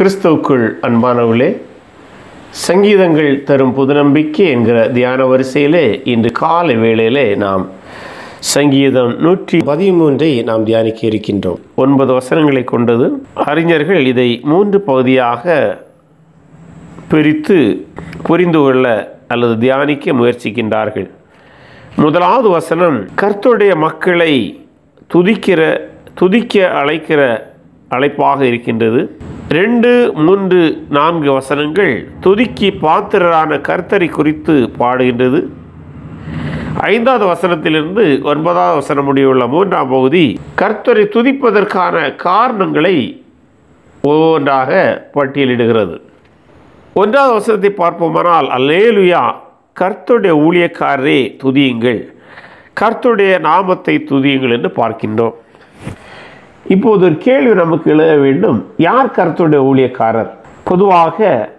கிறிஸ்துவுக்குள் அன்பானவர்களே சங்கீதங்கள் தரும் புதுநம்பிக்கை என்கிற தியான வரிசையிலே இன்று காலை வேளையிலே நாம் சங்கீதம் நூற்றி பதிமூன்றை நாம் தியானிக்க இருக்கின்றோம் ஒன்பது வசனங்களை கொண்டது அறிஞர்கள் இதை மூன்று பகுதியாக பிரித்து புரிந்து கொள்ள அல்லது தியானிக்க முயற்சிக்கின்றார்கள் முதலாவது வசனம் கர்த்தருடைய மக்களை துதிக்கிற துதிக்க அழைக்கிற அழைப்பாக இருக்கின்றது ரெண்டு மூன்று நான்கு வசனங்கள் துதிக்கி பாத்திரரான கர்த்தரை குறித்து பாடுகின்றது ஐந்தாவது வசனத்திலிருந்து ஒன்பதாவது வசனம் முடிவுள்ள மூன்றாம் பகுதி கர்த்தரை துதிப்பதற்கான காரணங்களை ஒவ்வொன்றாக பட்டியலிடுகிறது ஒன்றாவது வசனத்தை பார்ப்போமானால் அல்லேலுயா கர்த்தருடைய ஊழியக்காரரே துதியுங்கள் கர்த்தருடைய நாமத்தை துதியுங்கள் என்று பார்க்கின்றோம் இப்போது ஒரு கேள்வி நமக்கு எழுத வேண்டும் யார் கர்த்தருடைய ஊழியக்காரர் பொதுவாக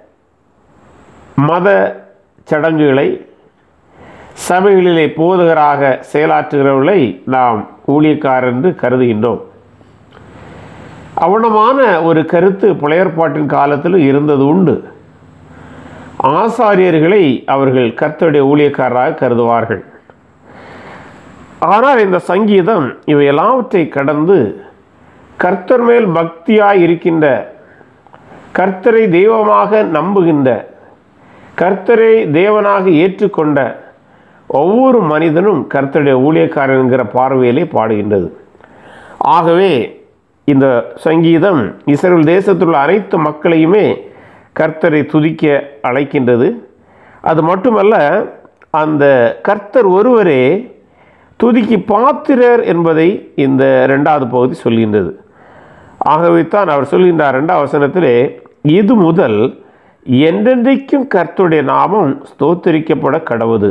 மத சடங்குகளை சபைகளிலே போதகராக செயலாற்றுகிறவர்களை நாம் ஊழியக்காரர் என்று கருதுகின்றோம் அவனமான ஒரு கருத்து புலையற்பாட்டின் காலத்திலும் இருந்தது உண்டு ஆசாரியர்களை அவர்கள் கர்த்தருடைய ஊழியக்காரராக கருதுவார்கள் ஆனால் இந்த சங்கீதம் இவை எல்லாவற்றை கடந்து கர்த்தர் மேல் பக்தியாய் இருக்கின்ற கர்த்தரை தெய்வமாக நம்புகின்ற கர்த்தரை தேவனாக ஏற்றுக்கொண்ட ஒவ்வொரு மனிதனும் கர்த்தருடைய ஊழியக்காரன் என்கிற பார்வையிலே பாடுகின்றது ஆகவே இந்த சங்கீதம் இஸ்ரேல் தேசத்தில் உள்ள அனைத்து மக்களையுமே கர்த்தரை துதிக்க அழைக்கின்றது அது மட்டுமல்ல அந்த கர்த்தர் ஒருவரே துதிக்கு பாத்திரர் என்பதை இந்த ரெண்டாவது பகுதி சொல்கின்றது ஆகவே தான் அவர் சொல்கின்றார் ரெண்டாவது வசனத்திலே இது முதல் என்றென்றைக்கும் கர்த்தருடைய நாமம் ஸ்தோத்தரிக்கப்பட கடவுது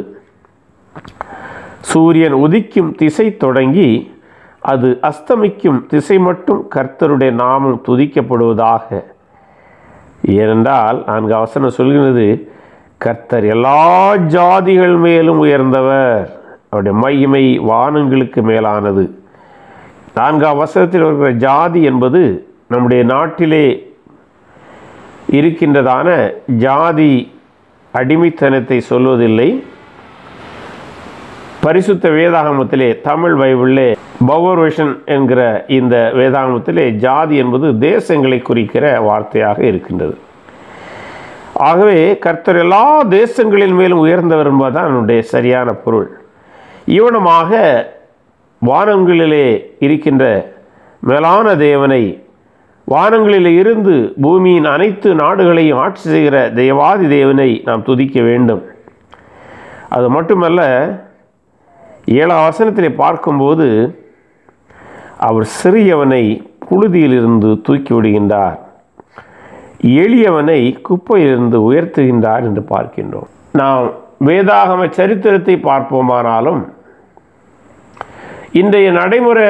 சூரியன் உதிக்கும் திசை தொடங்கி அது அஸ்தமிக்கும் திசை மட்டும் கர்த்தருடைய நாமம் துதிக்கப்படுவதாக ஏனென்றால் நான்கு அவசரம் சொல்கிறது கர்த்தர் எல்லா ஜாதிகள் மேலும் உயர்ந்தவர் அவருடைய மகிமை வானங்களுக்கு மேலானது நான்காம் வசனத்தில் இருக்கிற ஜாதி என்பது நம்முடைய நாட்டிலே இருக்கின்றதான ஜாதி அடிமைத்தனத்தை சொல்வதில்லை பரிசுத்த வேதாகமத்திலே தமிழ் பைபிளிலே பௌர்வேஷன் என்கிற இந்த வேதாகமத்திலே ஜாதி என்பது தேசங்களை குறிக்கிற வார்த்தையாக இருக்கின்றது ஆகவே கர்த்தர் எல்லா தேசங்களின் மேலும் உயர்ந்தவர் என்பதுதான் என்னுடைய சரியான பொருள் இவனமாக வானங்களிலே இருக்கின்ற மேலான தேவனை வானங்களில் இருந்து பூமியின் அனைத்து நாடுகளையும் ஆட்சி செய்கிற தேவாதி தேவனை நாம் துதிக்க வேண்டும் அது மட்டுமல்ல ஏழாம் வசனத்திலே பார்க்கும்போது அவர் சிறியவனை புழுதியிலிருந்து தூக்கி விடுகின்றார் எளியவனை குப்பையிலிருந்து உயர்த்துகின்றார் என்று பார்க்கின்றோம் நாம் வேதாகம சரித்திரத்தை பார்ப்போமானாலும் இன்றைய நடைமுறை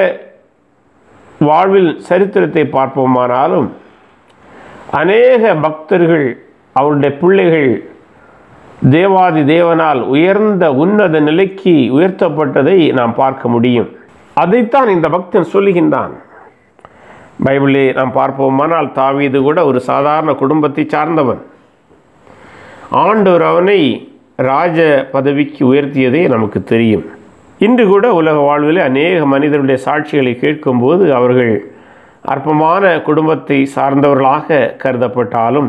வாழ்வில் சரித்திரத்தை பார்ப்போமானாலும் அநேக பக்தர்கள் அவருடைய பிள்ளைகள் தேவாதி தேவனால் உயர்ந்த உன்னத நிலைக்கு உயர்த்தப்பட்டதை நாம் பார்க்க முடியும் அதைத்தான் இந்த பக்தன் சொல்லுகின்றான் பைபிளே நாம் பார்ப்போமானால் தாவீது கூட ஒரு சாதாரண குடும்பத்தை சார்ந்தவன் ஆண்டவர் அவனை ராஜ பதவிக்கு உயர்த்தியதே நமக்கு தெரியும் இன்று கூட உலக வாழ்வில் அநேக மனிதர்களுடைய சாட்சிகளை கேட்கும்போது அவர்கள் அற்பமான குடும்பத்தை சார்ந்தவர்களாக கருதப்பட்டாலும்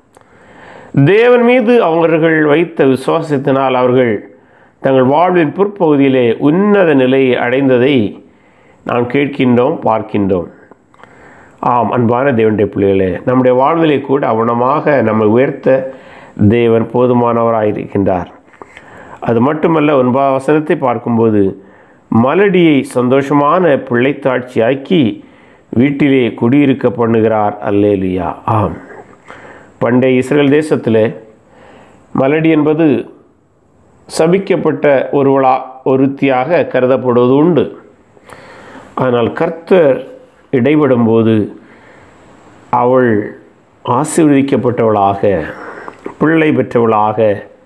தேவன் மீது அவர்கள் வைத்த விசுவாசத்தினால் அவர்கள் தங்கள் வாழ்வின் பிற்பகுதியிலே உன்னத நிலையை அடைந்ததை நாம் கேட்கின்றோம் பார்க்கின்றோம் ஆம் அன்பான தேவனுடைய பிள்ளைகளே நம்முடைய வாழ்விலே கூட அவனமாக நம்மை உயர்த்த தேவன் போதுமானவராயிருக்கின்றார் அது மட்டுமல்ல ஒன்பதாம் வசனத்தை பார்க்கும்போது மலடியை சந்தோஷமான பிள்ளைத்தாட்சியாக்கி வீட்டிலே குடியிருக்க பண்ணுகிறார் அல்லேலுயா ஆம் பண்டைய இஸ்ரேல் தேசத்தில் மலடி என்பது சபிக்கப்பட்ட ஒருவளா ஒருத்தியாக கருதப்படுவது உண்டு ஆனால் கர்த்தர் இடைபடும்போது அவள் ஆசீர்வதிக்கப்பட்டவளாக பிள்ளை பெற்றவளாக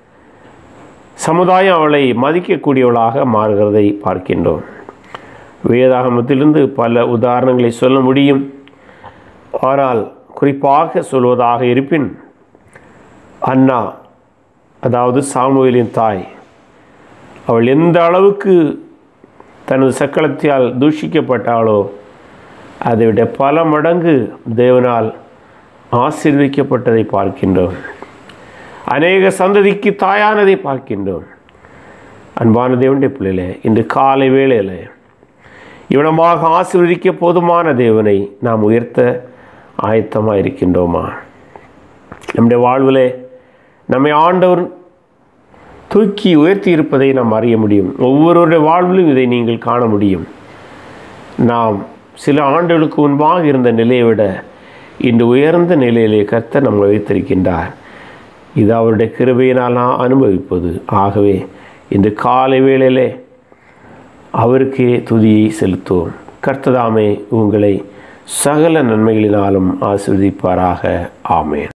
சமுதாயம் அவளை மதிக்கக்கூடியவளாக மாறுகிறதை பார்க்கின்றோம் வேதாகமத்திலிருந்து பல உதாரணங்களை சொல்ல முடியும் ஆனால் குறிப்பாக சொல்வதாக இருப்பின் அண்ணா அதாவது சாமுவேலின் தாய் அவள் எந்த அளவுக்கு தனது சக்களத்தியால் தூஷிக்கப்பட்டாளோ அதை விட பல மடங்கு தேவனால் ஆசீர்வதிக்கப்பட்டதை பார்க்கின்றோம் அநேக சந்ததிக்கு தாயானதை பார்க்கின்றோம் அன்பான தேவனுடைய பிள்ளைகளே இன்று காலை வேளையில் இவனமாக ஆசீர்வதிக்க போதுமான தேவனை நாம் உயர்த்த ஆயத்தமாக இருக்கின்றோமா நம்முடைய வாழ்வில் நம்மை ஆண்டவர் தூக்கி உயர்த்தி இருப்பதை நாம் அறிய முடியும் ஒவ்வொருவருடைய வாழ்விலும் இதை நீங்கள் காண முடியும் நாம் சில ஆண்டுகளுக்கு முன்பாக இருந்த நிலையை விட இன்று உயர்ந்த நிலையிலே கர்த்தர் நம்மை வைத்திருக்கின்றார் இது அவருடைய கிருபையினால் நான் அனுபவிப்பது ஆகவே இன்று காலை வேளையிலே அவருக்கே துதியை செலுத்துவோம் கர்த்ததாமே உங்களை சகல நன்மைகளினாலும் ஆசீர்வதிப்பாராக ஆமேன்